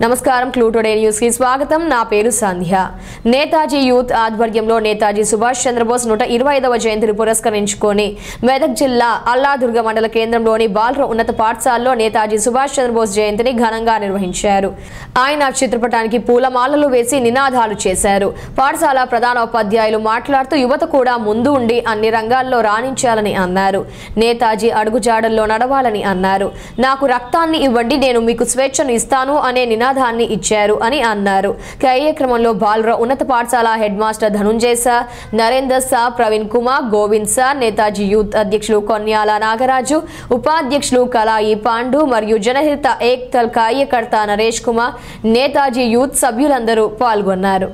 నమస్కారం clue today news కి స్వాగతం నా పేరు సంధ్య నేతాజీ యూత్ ఆధ్వర్యంలో నేతాజీ సుభాష్ చంద్రబోస్ నూట ఇరవై ఐదవ జయంతిని పురస్కరించుకొని మెదక్ జిల్లా అల్లాదుర్గ మండల కేంద్రంలోని బాలుర ఉన్నత పాఠశాలలో నేతాజీ సుభాష్ చంద్రబోస్ జయంతిని ఘనంగా నిర్వహించారు ఆయన చిత్రపటానికి పూలమాలలు వేసి నినాదాలు చేశారు పాఠశాల ప్రధాన ఉపాధ్యాయులు మాట్లాడుతూ యువత కూడా ముందు ఉండి అన్ని రంగాల్లో రాణించాలని అన్నారు నేతాజీ అడుగుజాడల్లో నడవాలని అన్నారు నాకు రక్తాన్ని ఇవ్వండి నేను మీకు స్వేచ్ఛను ఇస్తాను అనే నినాదాన్ని ఇచ్చారు అని అన్నారు కార్యక్రమంలో బాలుర ఉన్నత పాఠశాల headmaster Dhanunjay sir Narender సా ప్రవీణ్ కుమార్ గోవింద్ సార్ నేతాజీ యూత్ అధ్యక్షులు కొన్యాల నాగరాజు ఉపాధ్యక్షులు కలాయి పాండు మరియు జనహిత ఏక్తల్ కార్యకర్త నరేష్ కుమార్ నేతాజీ యూత్ సభ్యులందరూ పాల్గొన్నారు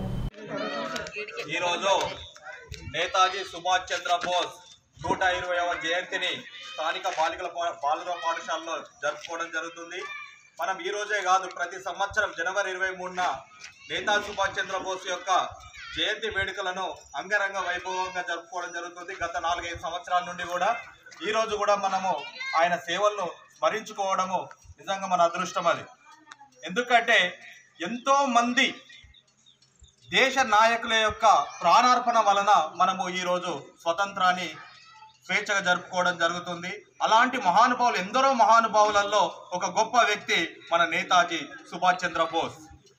ఈరోజు నేతాజీ సుభాష్ చంద్రబోస్ నూట ఇరవైవ జయంతిని స్థానిక బాలికల పా- బాలుర పాఠశాలలో జరుపుకోవడం జరుగుతుంది మనం ఈ రోజే కాదు ప్రతి సంవత్సరం జనవరి ఇరవై మూడున నేతాజీ సుభాష్ చంద్రబోస్ యొక్క జయంతి వేడుకలను అంగరంగ వైభవంగా జరుపుకోవడం జరుగుతుంది గత నాలుగైదు సంవత్సరాల నుండి కూడా ఈ రోజు కూడా మనము ఆయన సేవలను స్మరించుకోవడము నిజంగా మన అదృష్టం అది ఎందుకంటే ఎంతో మంది దేశ నాయకుల యొక్క ప్రాణార్పణ వలన మనము ఈరోజు స్వతంత్రాన్ని స్వేచ్ఛగా జరుపుకోవడం జరుగుతుంది అలాంటి మహానుభావులు ఎందరో మహానుభావులలో ఒక గొప్ప వ్యక్తి మన నేతాజీ సుభాష్ చంద్రబోస్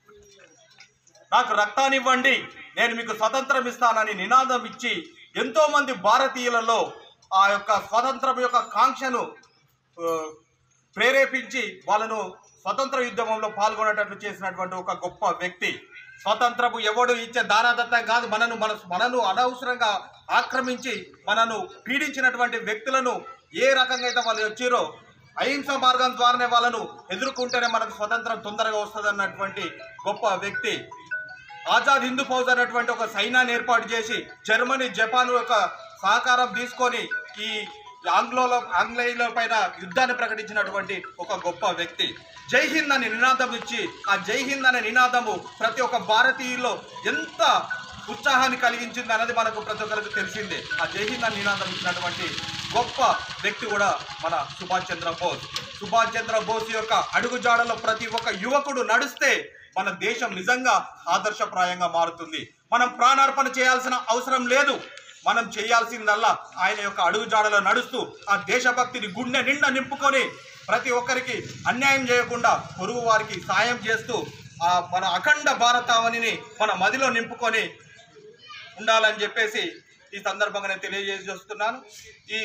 నాకు రక్తాన్ని ఇవ్వండి నేను మీకు స్వతంత్రం ఇస్తానని నినాదం ఇచ్చి ఎంతో మంది భారతీయులలో ఆ యొక్క స్వతంత్రం యొక్క కాంక్షను ఆ, ప్రేరేపించి వాళ్ళను స్వతంత్ర యుద్ధంలో పాల్గొనేటట్లు చేసినటువంటి ఒక గొప్ప వ్యక్తి స్వతంత్రపు ఎవడు ఇచ్చే దారాదత్తం కాదు మనను మన మనను అనవసరంగా ఆక్రమించి మనను పీడించినటువంటి వ్యక్తులను ఏ రకంగా అయితే వాళ్ళు వచ్చారో అహింస మార్గం ద్వారానే వాళ్ళను ఎదుర్కొంటేనే మనకు స్వతంత్రం తొందరగా వస్తుంది అన్నటువంటి గొప్ప వ్యక్తి ఆజాద్ హిందూ ఫౌజ్ అనేటువంటి ఒక సైన్యాన్ని ఏర్పాటు చేసి జర్మనీ జపాన్ యొక్క సహకారం తీసుకొని ఈ ఆంగ్లోల ఆంగ్లేయుల పైన యుద్ధాన్ని ప్రకటించినటువంటి ఒక గొప్ప వ్యక్తి జై హింద్ అనే నినాదం ఇచ్చి ఆ జై హింద్ అనే నినాదము ప్రతి ఒక్క భారతీయుల్లో ఎంత ఉత్సాహాన్ని కలిగించింది అనేది మనకు ప్రతి ఒక్కరికి తెలిసిందే ఆ జై హింద్ అనే నినాదం ఇచ్చినటువంటి గొప్ప వ్యక్తి కూడా మన సుభాష్ చంద్ర బోస్ సుభాష్ చంద్ర బోస్ యొక్క అడుగుజాడలో ప్రతి ఒక్క యువకుడు నడిస్తే మన దేశం నిజంగా ఆదర్శప్రాయంగా మారుతుంది మనం ప్రాణార్పణ చేయాల్సిన అవసరం లేదు మనం చేయాల్సిందల్లా ఆయన యొక్క అడుగుజాడలో నడుస్తూ ఆ దేశభక్తిని గుండె నిండా నింపుకొని ప్రతి ఒక్కరికి అన్యాయం చేయకుండా పొరుగు వారికి సాయం చేస్తూ ఆ మన అఖండ భారతావనిని మన మదిలో నింపుకొని ఉండాలని చెప్పేసి ఈ సందర్భంగా నేను తెలియజేస్తున్నాను ఈ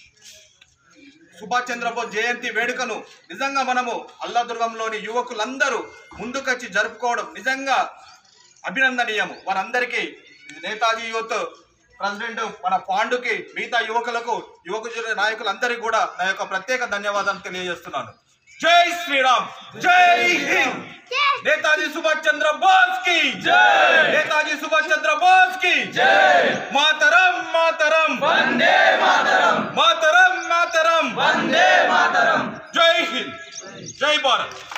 సుభాష్ చంద్రబోస్ జయంతి వేడుకను నిజంగా మనము అల్లాదుర్గంలోని యువకులందరూ ముందుకొచ్చి జరుపుకోవడం నిజంగా అభినందనీయము వారందరికీ నేతాజీ యూత్ ప్రెసిడెంట్ మన పాండుకి మిగతా యువకులకు యువక నాయకులందరికీ కూడా నా యొక్క ప్రత్యేక ధన్యవాదాలు తెలియజేస్తున్నాను జై శ్రీరామ్ జై హింద్ నేతాజీ సుభాష్ చంద్ర బోస్ కి నేతాజీ సుభాష్ చంద్ర బోస్ కి మాతరం మాతరం వందే మాతరం మాతరం మాతరం వందే మాతరం జై హింద్ జై భారత్